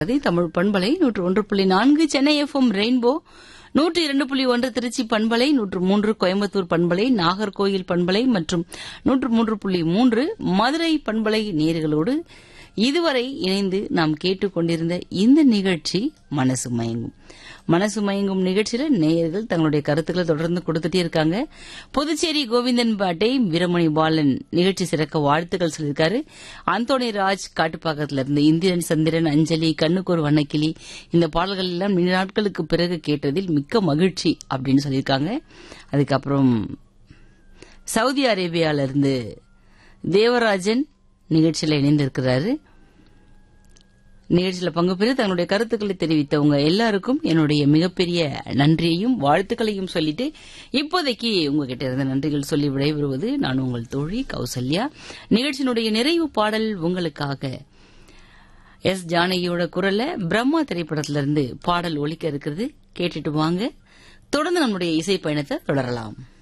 அதே தமிழ் பண்பலை நூற்று ஒன்று புள்ளி நான்கு சென்னை எஃப்எம் ரெயின்போ நூற்று இரண்டு புள்ளி ஒன்று திருச்சி பண்பலை நூற்று மூன்று கோயம்புத்தூர் பண்பலை நாகர்கோயில் பண்பலை மற்றும் நூற்று மூன்று புள்ளி மூன்று மதுரை பண்பலை நேர்களோடு இதுவரை இணைந்து நாம் கேட்டுக்கொண்டிருந்த இந்த நிகழ்ச்சி மனசு மயங்கும் மனசு மயங்கும் நிகழ்ச்சியில நேயர்கள் தங்களுடைய கருத்துக்களை தொடர்ந்து கொடுத்துட்டே இருக்காங்க புதுச்சேரி கோவிந்தன் பாட்டை வீரமணி பாலன் நிகழ்ச்சி சிறக்க வாழ்த்துக்கள் சொல்லியிருக்காரு அந்தோணி ராஜ் காட்டுப்பாக்கத்துல இருந்து இந்திரன் சந்திரன் அஞ்சலி கண்ணுக்கொரு வண்ணக்கிளி இந்த பாடல்கள் எல்லாம் நீண்ட நாட்களுக்கு பிறகு கேட்டதில் மிக்க மகிழ்ச்சி அப்படின்னு சொல்லியிருக்காங்க அதுக்கப்புறம் சவுதி அரேபியால இருந்து தேவராஜன் நிகழ்ச்சியில் இணைந்திருக்கிறாரு நிகழ்ச்சியில் பங்கு பெற்று தங்களுடைய கருத்துக்களை தெரிவித்தவங்க எல்லாருக்கும் என்னுடைய மிகப்பெரிய நன்றியையும் வாழ்த்துக்களையும் சொல்லிட்டு இப்போதைக்கு உங்ககிட்ட இருந்த நன்றிகள் சொல்லி விடைபெறுவது நான் உங்கள் தோழி கௌசல்யா நிகழ்ச்சியினுடைய நிறைவு பாடல் உங்களுக்காக எஸ் ஜானகியோட குரல்ல பிரம்மா திரைப்படத்திலிருந்து பாடல் ஒலிக்க இருக்கிறது கேட்டுட்டு வாங்க தொடர்ந்து நம்முடைய இசை பயணத்தை தொடரலாம்